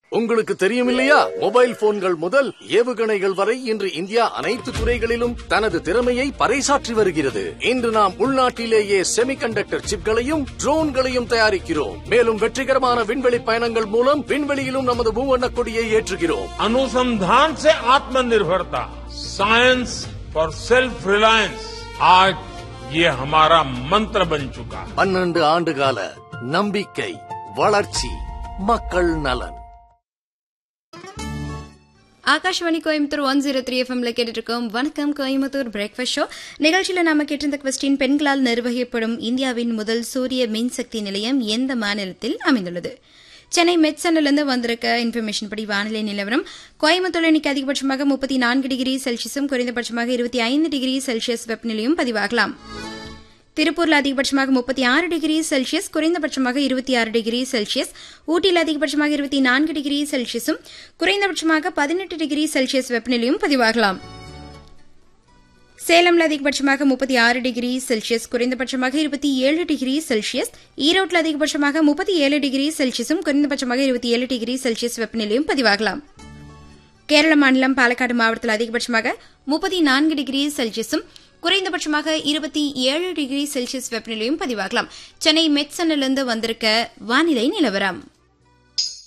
உங்களுக்கு தெரியும் இல்லையா மொபைல் போன்கள் முதல் ஏவுகணைகள் வரை இன்று இந்தியா அனைத்து துறைகளிலும் தனது திறமையை பறைசாற்றி வருகிறது இன்று நாம் உள்நாட்டிலேயே செமிகண்டக்டர் சிப்களையும் ட்ரோன்களையும் தயாரிக்கிறோம் மேலும் வெற்றிகரமான விண்வெளி பயணங்கள் மூலம் விண்வெளியிலும் நமது மூவண்ண கொடியை ஏற்றுகிறோம் अनुसंधान से आत्मनिर्भरता साइंस फॉर सेल्फ रिलायंस आज ये हमारा मंत्र बन चुका है பன்னெண்டு ஆண்டுகால நம்பிக்கை வளர்ச்சி மக்கள் நலன் Akashvani Coimbatore one zero three எஃப்எம்ல கேட்டுட்டு இருக்கோம் வணக்கம் கோயம்புத்தூர் பிரேக்ஃபாஸ்ட் ஷோ நிகழ்ச்சியில நாம கேட்டிருந்த கொஸ்டின் பெண்களால் நிர்வகிக்கப்படும் இந்தியாவின் முதல் சூரிய மின்சக்தி நிலையம் எந்த மாநிலத்தில் அமைந்துள்ளது சென்னை மெட்சனிலிருந்து வந்திருக்க இன்ஃபர்மேஷன் படி வானிலை நிலவரம் கோயம்புத்தூர் இன்னைக்கு அதிகபட்சமாக முப்பத்தி நான்கு டிகிரி செல்சியஸும் குறைந்தபட்சமாக இருபத்தி ஐந்து டிகிரி செல்சியஸ் வெப்பநிலையும் பதிவாகலாம் திருப்பூர்ல அதிகபட்சமாக முப்பத்தி ஆறு டிகிரி செல்சியஸ் குறைந்தபட்சமாக இருபத்தி ஆறு டிகிரி செல்சியஸ் ஊட்டியில் அதிகபட்சமாக இருபத்தி நான்கு டிகிரி செல்சியஸும் குறைந்தபட்சமாக பதினெட்டு டிகிரி செல்சியஸ் வெப்பநிலையும் பதிவாகலாம் சேலம்ல அதிகபட்சமாக முப்பத்தி ஆறு டிகிரி செல்சியஸ் குறைந்தபட்சமாக இருபத்தி ஏழு டிகிரி செல்சியஸ் ஈரோட்டில் அதிகபட்சமாக முப்பத்தி ஏழு டிகிரி செல்சியஸும் குறைந்தபட்சமாக இருபத்தி ஏழு டிகிரி செல்சியஸ் வெப்பநிலையும் பதிவாகலாம் கேரள மாநிலம் பாலக்காடு மாவட்டத்தில் அதிகபட்சமாக முப்பத்தி நான்கு டிகிரி செல்சியஸும் குறைந்தபட்சமாக இருபத்தி ஏழு டிகிரி செல்சியஸ் வெப்பநிலையும் பதிவாகலாம் சென்னை மெட்சனிலிருந்து வந்திருக்க வானிலை நிலவரம்